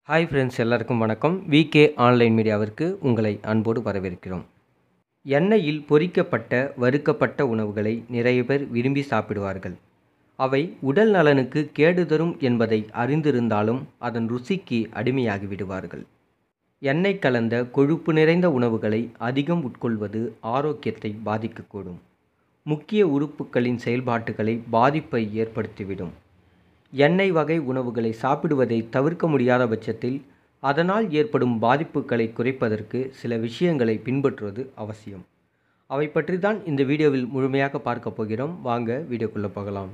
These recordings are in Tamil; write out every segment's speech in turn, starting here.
ஹாய் ஃப்ரெண்ட்ஸ் எல்லாருக்கும் வணக்கம் விகே ஆன்லைன் மீடியாவிற்கு உங்களை அன்போடு வரவேற்கிறோம் எண்ணெயில் பொரிக்கப்பட்ட வறுக்கப்பட்ட உணவுகளை நிறைய பேர் விரும்பி சாப்பிடுவார்கள் அவை உடல் நலனுக்கு கேடு தரும் என்பதை அறிந்திருந்தாலும் அதன் ருசிக்கு அடிமையாகி விடுவார்கள் எண்ணெய் கலந்த கொழுப்பு நிறைந்த உணவுகளை அதிகம் உட்கொள்வது ஆரோக்கியத்தை பாதிக்கக்கூடும் முக்கிய உறுப்புகளின் செயல்பாட்டுகளை பாதிப்பை ஏற்படுத்திவிடும் எண்ணெய் வகை உணவுகளை சாப்பிடுவதை தவிர்க்க முடியாத பட்சத்தில் அதனால் ஏற்படும் பாதிப்புகளை குறைப்பதற்கு சில விஷயங்களை பின்பற்றுவது அவசியம் அவை பற்றி தான் இந்த வீடியோவில் முழுமையாக பார்க்க போகிறோம் வாங்க வீடியோக்குள்ளே போகலாம்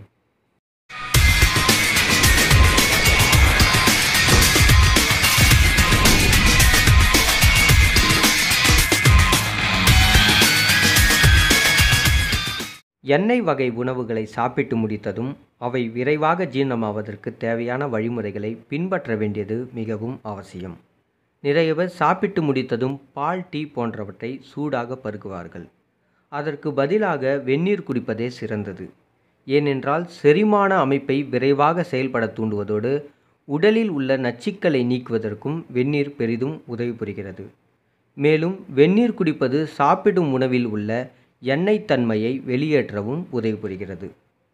எண்ணெய் வகை உணவுகளை சாப்பிட்டு முடித்ததும் அவை விரைவாக ஜீரணமாவதற்கு தேவையான வழிமுறைகளை பின்பற்ற வேண்டியது மிகவும் அவசியம் நிறைய பேர் சாப்பிட்டு முடித்ததும் பால் டீ போன்றவற்றை சூடாக பருகுவார்கள் அதற்கு பதிலாக வெந்நீர் குடிப்பதே சிறந்தது ஏனென்றால் செரிமான அமைப்பை விரைவாக செயல்பட தூண்டுவதோடு உடலில் உள்ள நச்சுக்களை நீக்குவதற்கும் வெந்நீர் பெரிதும் உதவி புரிகிறது மேலும் வெந்நீர் குடிப்பது சாப்பிடும் உணவில் உள்ள எண்ணெய் தன்மையை வெளியேற்றவும் உதவி புரிகிறது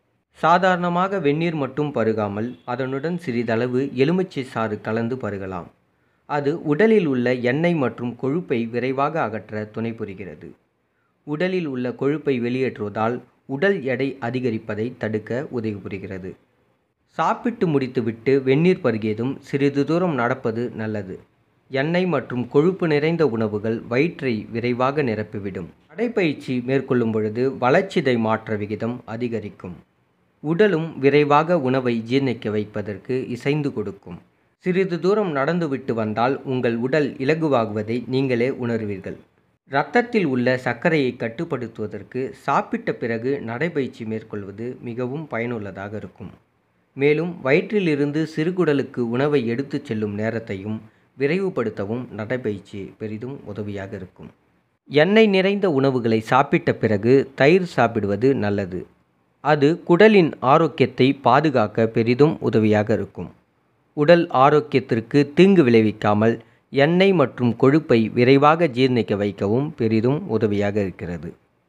சாதாரணமாக வெந்நீர் மட்டும் பருகாமல் அதனுடன் சிறிதளவு எலுமிச்சை சாறு கலந்து பருகலாம் அது உடலில் உள்ள எண்ணெய் மற்றும் கொழுப்பை விரைவாக அகற்ற துணை புரிகிறது உடலில் உள்ள கொழுப்பை வெளியேற்றுவதால் உடல் எடை அதிகரிப்பதை தடுக்க உதவி புரிகிறது சாப்பிட்டு முடித்துவிட்டு வெந்நீர் பருகியதும் சிறிது தூரம் நடப்பது நல்லது எண்ணெய் மற்றும் கொழுப்பு நிறைந்த உணவுகள் வயிற்றை விரைவாக நிரப்பிவிடும் நடைப்பயிற்சி மேற்கொள்ளும் பொழுது வளர்ச்சிதை மாற்ற விகிதம் அதிகரிக்கும் உடலும் விரைவாக உணவை ஜீர்ணிக்க வைப்பதற்கு இசைந்து கொடுக்கும் சிறிது தூரம் நடந்துவிட்டு வந்தால் உங்கள் உடல் இலகுவாகுவதை நீங்களே உணர்வீர்கள் இரத்தத்தில் உள்ள சர்க்கரையை கட்டுப்படுத்துவதற்கு சாப்பிட்ட பிறகு நடைபயிற்சி மேற்கொள்வது மிகவும் பயனுள்ளதாக இருக்கும் மேலும் வயிற்றிலிருந்து சிறுகுடலுக்கு உணவை எடுத்துச் செல்லும் நேரத்தையும் விரைவுபடுத்தவும் நடைபயிற்சி பெரிதும் உதவியாக இருக்கும் எண்ணெய் நிறைந்த உணவுகளை சாப்பிட்ட பிறகு தயிர் சாப்பிடுவது நல்லது அது குடலின் ஆரோக்கியத்தை பாதுகாக்க பெரிதும் உதவியாக இருக்கும் உடல் ஆரோக்கியத்திற்கு தீங்கு விளைவிக்காமல் எண்ணெய் மற்றும் கொழுப்பை விரைவாக ஜீர்ணிக்க வைக்கவும் பெரிதும் உதவியாக இருக்கிறது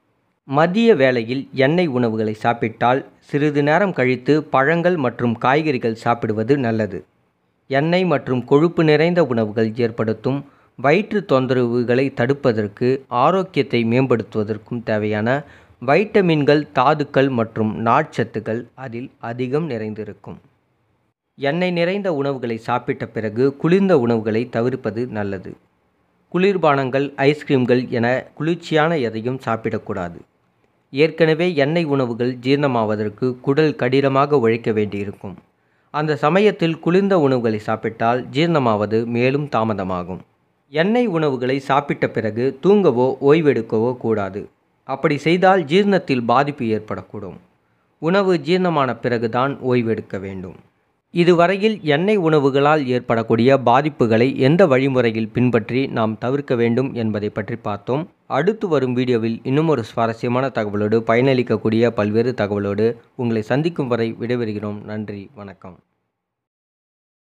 மதிய வேளையில் எண்ணெய் உணவுகளை சாப்பிட்டால் சிறிது நேரம் கழித்து பழங்கள் மற்றும் காய்கறிகள் சாப்பிடுவது நல்லது எண்ணெய் மற்றும் கொழுப்பு நிறைந்த உணவுகள் ஏற்படுத்தும் வயிற்று தொந்தரவுகளை தடுப்பதற்கு ஆரோக்கியத்தை மேம்படுத்துவதற்கும் தேவையான வைட்டமின்கள் தாதுக்கள் மற்றும் நார்ச்சத்துக்கள் அதில் அதிகம் நிறைந்திருக்கும் எண்ணெய் நிறைந்த உணவுகளை சாப்பிட்ட பிறகு குளிர்ந்த உணவுகளை தவிர்ப்பது நல்லது குளிர்பானங்கள் ஐஸ்கிரீம்கள் என குளிர்ச்சியான எதையும் சாப்பிடக்கூடாது ஏற்கனவே எண்ணெய் உணவுகள் ஜீரணமாவதற்கு குடல் கடினமாக உழைக்க வேண்டியிருக்கும் அந்த சமயத்தில் குளிர்ந்த உணவுகளை சாப்பிட்டால் ஜீரணமாவது மேலும் தாமதமாகும் எண்ணெய் உணவுகளை சாப்பிட்ட பிறகு தூங்கவோ ஓய்வெடுக்கவோ கூடாது அப்படி செய்தால் ஜீரணத்தில் பாதிப்பு ஏற்படக்கூடும் உணவு ஜீரணமான பிறகுதான் ஓய்வெடுக்க வேண்டும் இதுவரையில் எண்ணெய் உணவுகளால் ஏற்படக்கூடிய பாதிப்புகளை எந்த வழிமுறையில் பின்பற்றி நாம் தவிர்க்க வேண்டும் என்பதை பற்றி பார்த்தோம் அடுத்து வரும் வீடியோவில் இன்னும் ஒரு சுவாரஸ்யமான தகவலோடு பயனளிக்கக்கூடிய பல்வேறு தகவலோடு உங்களை சந்திக்கும் வரை விடைபெறுகிறோம் நன்றி வணக்கம்